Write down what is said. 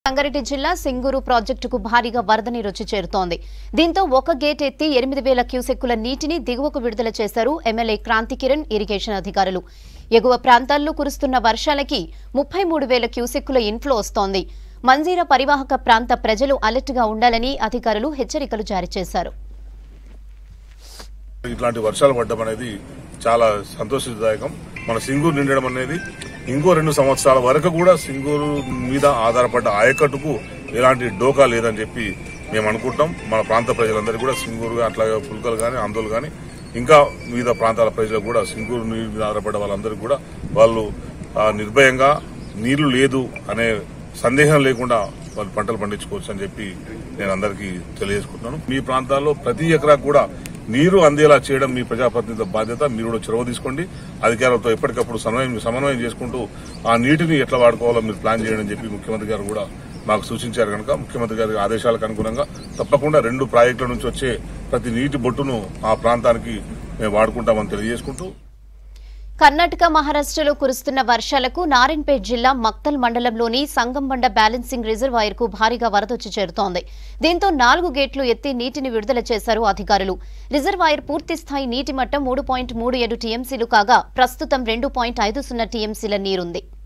రంగారెడ్డి జిల్లా సింగూరు ప్రాజెక్టుకు భారీగా వరద నీరు వచ్చి చేరుతోంది దీంతో ఒక గేట్ ఎత్తి ఎనిమిది వేల క్యూసెక్కుల నీటిని దిగువకు విడుదల చేశారు ఎమ్మెల్యే క్రాంతి కిరణ్ ఇరిగేషన్ అధికారులు ఎగువ ప్రాంతాల్లో కురుస్తున్న వర్షాలకి ముప్పై మూడు వేల క్యూసెక్కుల ఇన్ఫ్లో వస్తోంది మంజీరా పరివాహక ప్రాంత ప్రజలు అలర్ట్గా ఉండాలని అధికారులు హెచ్చరికలు జారీ చేశారు ఇట్లాంటి వర్షాలు పడడం అనేది చాలా సంతోషదాయకం మన సింగూరు నిండడం అనేది ఇంకో రెండు సంవత్సరాల వరకు కూడా సింగూరు మీద ఆధారపడ్డ ఆయకట్టుకు ఎలాంటి డోకా లేదని చెప్పి మేము అనుకుంటాం మన ప్రాంత ప్రజలందరికీ కూడా సింగూరు అట్లాగే పుల్కలు కానీ ఆందోళన కానీ ఇంకా వివిధ ప్రాంతాల ప్రజలకు కూడా సింగూరు నీరు మీద ఆధారపడ్డ వాళ్ళందరికీ కూడా వాళ్ళు ఆ, నిర్భయంగా నీళ్లు లేదు అనే సందేహం లేకుండా వాళ్ళు పంటలు పండించుకోవచ్చు అని చెప్పి నేను అందరికీ తెలియజేసుకుంటున్నాను మీ ప్రాంతాల్లో ప్రతి ఎకరా కూడా నీరు అందేలా చేయడం మీ ప్రజాప్రతినిధుల బాధ్యత మీరు కూడా చొరవ తీసుకోండి అధికారులతో ఎప్పటికప్పుడు సమన్వయం సమన్వయం చేసుకుంటూ ఆ నీటిని ఎట్లా వాడుకోవాలో మీరు ప్లాన్ చేయండి అని చెప్పి ముఖ్యమంత్రి గారు కూడా మాకు సూచించారు కనుక ముఖ్యమంత్రి గారి ఆదేశాలకు అనుగుణంగా తప్పకుండా రెండు ప్రాజెక్టుల నుంచి వచ్చే ప్రతి నీటి బొట్టును ఆ ప్రాంతానికి మేము వాడుకుంటామని తెలియజేసుకుంటూ కర్ణాటక మహారాష్ట్రలో కురుస్తున్న వర్షాలకు నారాయణపేట్ జిల్లా మక్తల్ మండలంలోని సంగంబండ బ్యాలెన్సింగ్ రిజర్వాయర్ కు భారీగా వరదొచ్చి చేరుతోంది దీంతో నాలుగు గేట్లు ఎత్తి నీటిని విడుదల చేశారు అధికారులు రిజర్వాయర్ పూర్తి స్థాయి నీటి మట్టం మూడు పాయింట్ మూడు ఏడు టీఎంసీలు కాగా ప్రస్తుతం రెండు పాయింట్ ఐదు సున్నా టీఎంసీల నీరుంది